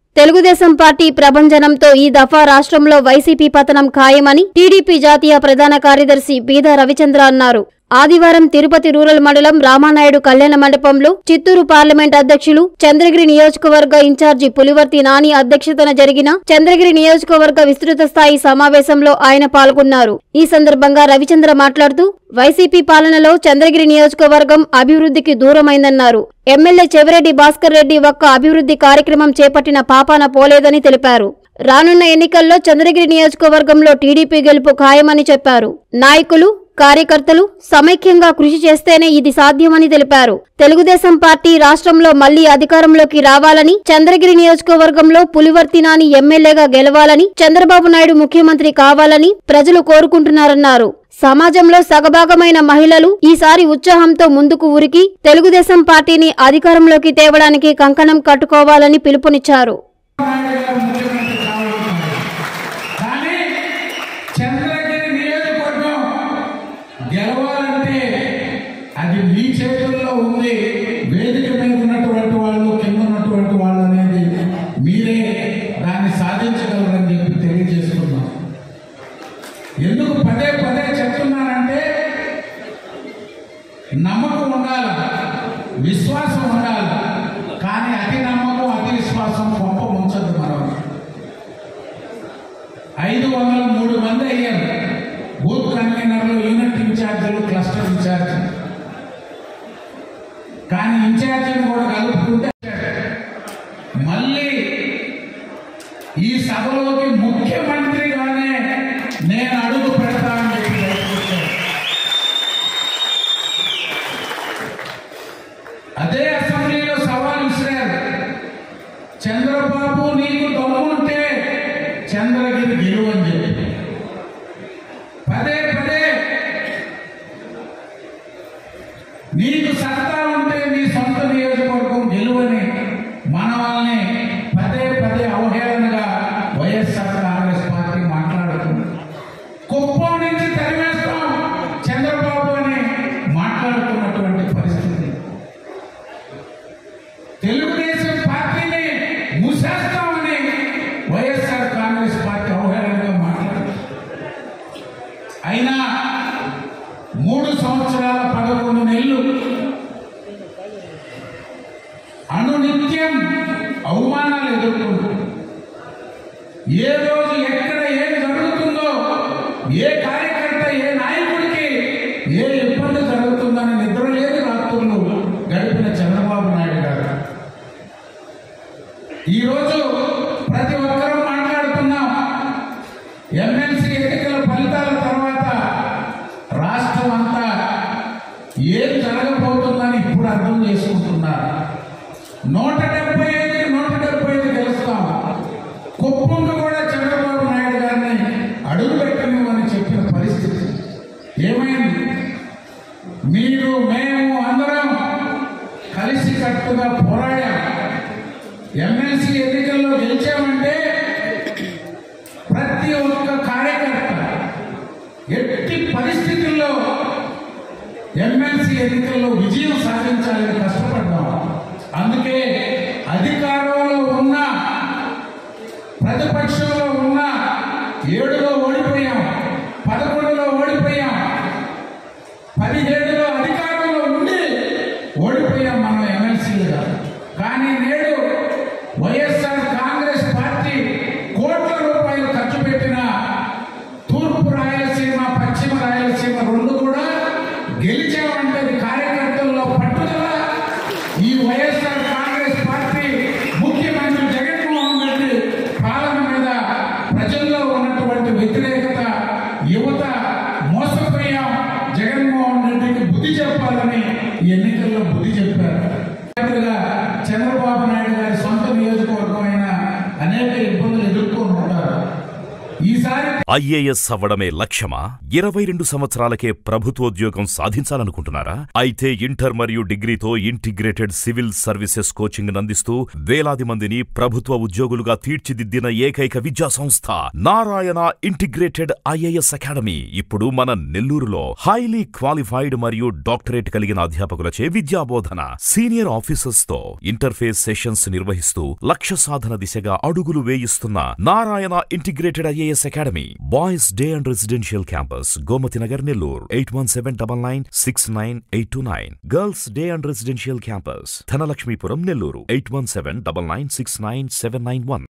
Telugu Desam party ప్రభంజనంతో ఈ దఫా రాష్ట్రంలో వైసీపీ పతనం ఖాయమని టీడీపీ జాతీయ ప్రధాన కార్యదర్శి బీద రవిచంద్ర అన్నారు ఆదివారం తిరుపతి రూరల్ మండలం రామానాయుడు కళ్యాణ మండపంలో చిత్తూరు పార్లమెంట్ అధ్యక్షులు చంద్రగిరి నియోజకవర్గ ఇన్ఛార్జి పులివర్తి నాని అధ్యక్షతన జరిగిన చంద్రగిరి నియోజకవర్గ విస్తృత స్థాయి సమావేశంలో ఆయన పాల్గొన్నారు ఈ సందర్భంగా రవిచంద్ర మాట్లాడుతూ వైసీపీ పాలనలో చంద్రగిరి నియోజకవర్గం అభివృద్ధికి దూరమైందన్నారు ఎమ్మెల్యే చెవిరెడ్డి భాస్కర్ రెడ్డి ఒక్క అభివృద్ధి కార్యక్రమం చేపట్టిన పాపాన పోలేదని తెలిపారు రానున్న ఎన్నికల్లో చంద్రగిరి నియోజకవర్గంలో టీడీపీ గెలుపు ఖాయమని చెప్పారు నాయకులు కార్యకర్తలు సమైక్యంగా కృషి చేస్తేనే ఇది సాధ్యమని తెలిపారు తెలుగుదేశం పార్టీ రాష్ట్రంలో మళ్లీ అధికారంలోకి రావాలని చంద్రగిరి నియోజకవర్గంలో పులివర్తి నాని ఎమ్మెల్యేగా గెలవాలని చంద్రబాబు నాయుడు ముఖ్యమంత్రి కావాలని ప్రజలు కోరుకుంటున్నారన్నారు సమాజంలో సగభాగమైన మహిళలు ఈసారి ఉత్సాహంతో ముందుకు ఉరికి తెలుగుదేశం పార్టీని అధికారంలోకి తేవడానికి కంకణం కట్టుకోవాలని పిలుపునిచ్చారు నాయుడు గారు ముఖ్యమంత్రి కావాలన్నారు కానీ చంద్రగిరి నియోజకవర్గం గెలవాలంటే అది మీ చేతుల్లో ఉంది వేదిక మీద ఉన్నటువంటి వాళ్ళు కింద ఉన్నటువంటి వాళ్ళు అనేది మీరే దాన్ని సాధించగలరని చెప్పి తెలియజేసుకున్నాం ఎందుకు పదే పదే చెప్తున్నానంటే నమ్మకం ఉండాలి విశ్వాసం ఉండాలి కానీ అతి నమ్మకం అతి విశ్వాసం కొంప ముంచదు మనం ఐదు వందల మూడు మంది అయ్యారు బూత్ కన్వీనర్లు యూనిట్ ఇన్ఛార్జీలు క్లస్టర్ ఇన్ఛార్జ్ కానీ ఇన్ఛార్జీని కూడా కలుపుకుంటే మళ్ళీ ఈ సభలోకి ముఖ్యమంత్రిగానే నేను అడుగు పెడతా అని చెప్పి బయటకొచ్చాను. అదే అసెంబ్లీలో సవాల్ విసిరారు చంద్రబాబు నీకు దమ్ముంటే చంద్రగిరి గెలువని చెప్పి పదే పదే నీకు సత్తా ఉంటే నీ సొంత నియోజకవర్గం గెలువని మన వాళ్ళని పదే పదే అవహేళనగా వైఎస్ఆర్ కాంగ్రెస్ పార్టీ మాట్లాడుతుంది కుప్పం నుంచి తరిమేస్తాం చంద్రబాబు అని మాట్లాడుతున్నటువంటి పరిస్థితి తెలుగుదేశం పార్టీని ముసేస్తామని వైఎస్ఆర్ కాంగ్రెస్ పార్టీ అవహేళనగా మాట్లాడుతుంది అయినా మూడు సంవత్సరాల పదకొండు నెలలు అనునిత్యం అవమానాలు ఎదుర్కొంటూ ఏ రోజు ఎక్కడ ఏం జరుగుతుందో ఏ కార్యకర్త ఏ నాయకుడికి ఏ ఇబ్బంది జరుగుతుందని నిద్ర లేని రాత్రులు గడిపిన చంద్రబాబు నాయుడు గారు ఈరోజు ప్రతి ఒక్కరూ మాట్లాడుతున్నాం ఎమ్మెల్సీ ఎన్నికల ఫలితాల తర్వాత రాష్ట్రం అంతా ఏం జరగబోతుందని ఇప్పుడు అర్థం చేసుకుంటున్నారు నూట డెబ్బై ఐదు నూట డెబ్బై ఐదు గెలుస్తాం కుప్పంకు కూడా చంద్రబాబు నాయుడు గారిని అడుగు పెట్టనివ్వని చెప్పిన పరిస్థితి ఏమైంది మీరు మేము అందరం కలిసి కట్టుగా పోరాడాం ఎమ్మెల్సీ ఎన్నికల్లో గెలిచామంటే ప్రతి ఒక్క కార్యకర్త ఎట్టి పరిస్థితుల్లో ఎమ్మెల్సీ ఎన్నికల్లో విజయం సాధించాలని కష్టపడ్డాం అందుకే అధికారంలో ఉన్న ప్రతిపక్షంలో ఉన్న ఏడులో ఓడిపోయాం పదకొండులో ఓడిపోయాం పదిహేడులో అధికారంలో ఉండి ఓడిపోయాం మనం ఎమ్మెల్సీలుగా కానీ నేడు వైఎస్ఆర్ కాంగ్రెస్ పార్టీ కోట్ల రూపాయలు ఖర్చు పెట్టిన తూర్పు రాయలసీమ పశ్చిమ రాయలసీమ రెండు కూడా గెలిచామంటే అది కార్యకర్తల్లో పట్టుదల ఈ వైఎస్ఆర్ కాంగ్రెస్ పార్టీ ముఖ్యమంత్రి జగన్మోహన్ రెడ్డి పాలన మీద ప్రజల్లో ఉన్నటువంటి వ్యతిరేకత యువత మోసపోయాం జగన్మోహన్ రెడ్డికి బుద్ధి చెప్పాలని ఈ ఎన్నికల్లో బుద్ధి చెప్పారు ముఖ్యమంత్రిగా చంద్రబాబు నాయుడు గారి సొంత నియోజకవర్గం అయిన అనేక ఇబ్బందులు ఎదుర్కొని ఉంటారు ఈసారి ఐఏఎస్ అవ్వడమే లక్ష్యమా ఇరవై రెండు సంవత్సరాలకే ప్రభుత్వోద్యోగం సాధించాలనుకుంటున్నారా అయితే ఇంటర్ మరియు డిగ్రీతో ఇంటిగ్రేటెడ్ సివిల్ సర్వీసెస్ కోచింగ్ అందిస్తూ వేలాది మందిని ప్రభుత్వ ఉద్యోగులుగా తీర్చిదిద్దిన ఏకైక విద్యా సంస్థ నారాయణ ఇంటిగ్రేటెడ్ ఐఏఎస్ అకాడమీ ఇప్పుడు మన నెల్లూరులో హైలీ క్వాలిఫైడ్ మరియు డాక్టరేట్ కలిగిన అధ్యాపకులచే విద్యాబోధన సీనియర్ ఆఫీసర్స్ తో ఇంటర్ఫేస్ సెషన్స్ నిర్వహిస్తూ లక్ష్య సాధన దిశగా అడుగులు వేయిస్తున్న Narayana integrated IAS academy boys day and residential campus Gomathi Nagar Nellore eight one seven double nine six nine eight two nine girls day and residential campus Dhanalakshmipuram Nellore eight one seven double nine six nine seven nine one